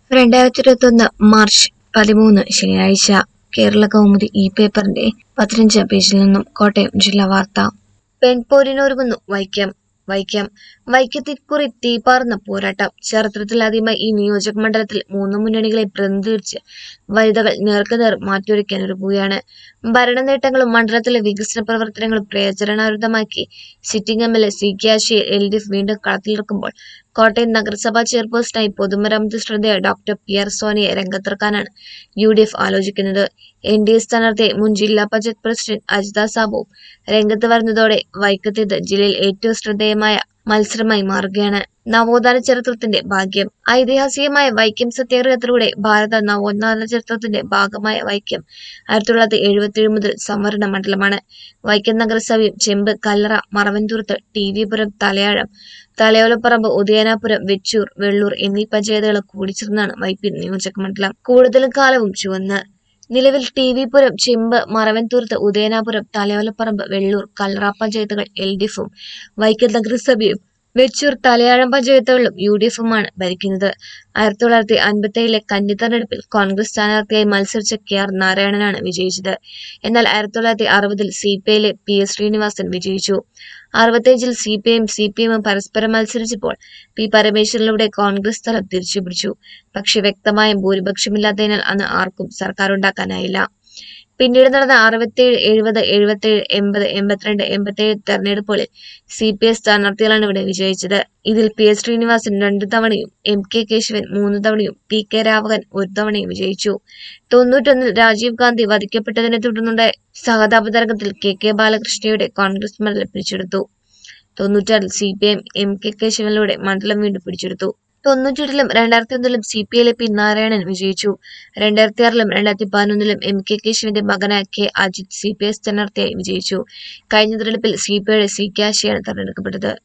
രണ്ടായിരത്തി ഇരുപത്തൊന്ന് മാർച്ച് പതിമൂന്ന് ശനിയാഴ്ച കേരള കൗമുദി ഈ പേപ്പറിന്റെ പതിനഞ്ചാം പേജിൽ നിന്നും കോട്ടയം ജില്ലാ വാർത്ത പെൺപോരിനൊരുങ്ങുന്നു വൈക്കം വൈക്കം വൈക്കത്തിക്കുറി തീപാർന്ന പോരാട്ടം ചരിത്രത്തിൽ ആദ്യമായി ഈ നിയോജക മണ്ഡലത്തിൽ മൂന്ന് മുന്നണികളെ പ്രതിനിധീകരിച്ച് വനിതകൾ നേർക്കുനേർ മാറ്റിയൊരുക്കാനൊരുങ്ങുകയാണ് ഭരണ നേട്ടങ്ങളും മണ്ഡലത്തിലെ വികസന പ്രവർത്തനങ്ങളും പ്രയോജനായുധമാക്കി sitting M L A C K ആശയെ എൽ ഡി എഫ് വീണ്ടും കളത്തിലിറക്കുമ്പോൾ കോട്ടയം നഗരസഭാ ചെയർപേഴ്സണായി പൊതുമരാമത്ത് ശ്രദ്ധേയ ഡോക്ടർ പി ആർ സോനിയെ രംഗത്തിറക്കാനാണ് യു ഡി എഫ് ആലോചിക്കുന്നത് എൻ ഡി എ സ്ഥാനാർത്ഥിയെ മുൻ ജില്ലാ പഞ്ചായത്ത് പ്രസിഡന്റ് അജിത സാബുവും രംഗത്ത് വരുന്നതോടെ വൈക്കത്തേത് ജില്ലയിൽ ഏറ്റവും ശ്രദ്ധേയമായ മത്സരമായി മാറുകയാണ് നവോത്ഥാന ചരിത്രത്തിന്റെ ഭാഗ്യം ഐതിഹാസികമായ വൈക്കം സത്യാഗ്രഹത്തിലൂടെ ഭാരത നവോത്ഥാന ചരിത്രത്തിന്റെ ഭാഗമായ വൈക്കം ആയിരത്തി തൊള്ളായിരത്തി എഴുപത്തി ഏഴ് മുതൽ സംവരണ മണ്ഡലമാണ് വൈക്കം നഗരസഭയും ചെമ്പ് കല്ലറ മറവന്തൂർത്ത് ടി വി പുരം തലയാഴം തലയോലപ്പറമ്പ് ഉദയനാപുരം വെച്ചൂർ വെള്ളൂർ എന്നീ പഞ്ചായത്തുകൾ കൂടിച്ചേർന്നാണ് വൈപ്പിൻ നിയോജക മണ്ഡലം കൂടുതലും കാലവും ചുവന്ന് നിലവിൽ ടി വി പുരം ചെമ്പ് മറവൻതൂർത്ത് ഉദയനാപുരം തലയോലപ്പറമ്പ് വെള്ളൂർ കല്ലറ പഞ്ചായത്തുകൾ എൽ ഡി എഫും വൈക്കം നഗരസഭയും വെച്ചൂർ തലയാഴം പഞ്ചായത്തുകളിലും യു ഡി എഫുമാണ് ഭരിക്കുന്നത് ആയിരത്തി തൊള്ളായിരത്തി അൻപത്തി ഏഴിലെ കന്നി തെരഞ്ഞെടുപ്പിൽ കോൺഗ്രസ് സ്ഥാനാർത്ഥിയായി മത്സരിച്ച കെ ആർ നാരായണനാണ് വിജയിച്ചത് എന്നാൽ ആയിരത്തി തൊള്ളായിരത്തി അറുപതിൽ സി പി ഐയിലെ പി എസ് ശ്രീനിവാസൻ വിജയിച്ചു അറുപത്തിയഞ്ചിൽ സി പി ഐയും സി പി എമ്മും പരസ്പരം മത്സരിച്ചപ്പോൾ പി പരമേശ്വരനിലൂടെ കോൺഗ്രസ് സ്ഥലം തിരിച്ചുപിടിച്ചു പക്ഷെ വ്യക്തമായ ഭൂരിപക്ഷമില്ലാത്തതിനാൽ അന്ന് ആർക്കും സർക്കാർ ഉണ്ടാക്കാനായില്ല പിന്നീട് നടന്ന അറുപത്തിയേഴ് എഴുപത് എഴുപത്തിയേഴ് എൺപത് എൺപത്തിരണ്ട് എൺപത്തിയേഴ് തെരഞ്ഞെടുപ്പുകളിൽ സി പി എസ് സ്ഥാനാർത്ഥികളാണ് ഇവിടെ വിജയിച്ചത് ഇതിൽ പി എസ് ശ്രീനിവാസൻ രണ്ടു തവണയും എം കെ കേശവൻ മൂന്ന് തവണയും പി കെ രാഘവൻ ഒരു തവണയും വിജയിച്ചു തൊണ്ണൂറ്റൊന്നിൽ രാജീവ് ഗാന്ധി വധിക്കപ്പെട്ടതിനെ തുടർന്നുണ്ടായ സഹതാപ തരംഗത്തിൽ കെ കെ ബാലകൃഷ്ണയുടെ കോൺഗ്രസ് മണ്ഡലം പിടിച്ചെടുത്തു തൊണ്ണൂറ്റാറിൽ C P M M K കേശവനിലൂടെ മണ്ഡലം വീണ്ടും പിടിച്ചെടുത്തു തൊണ്ണൂറ്റെട്ടിലും രണ്ടായിരത്തി ഒന്നിലും സി പി ഐയിലെ പി നാരായണൻ വിജയിച്ചു രണ്ടായിരത്തി ആറിലും രണ്ടായിരത്തി പതിനൊന്നിലും എം കെ കേശവന്റെ മകനായ K Ajith C P I സ്ഥാനാർത്ഥിയായി വിജയിച്ചു കഴിഞ്ഞ തെരഞ്ഞെടുപ്പിൽ സി പി ഐയുടെ സി കെ ആശയാണ് തെരഞ്ഞെടുക്കപ്പെട്ടത്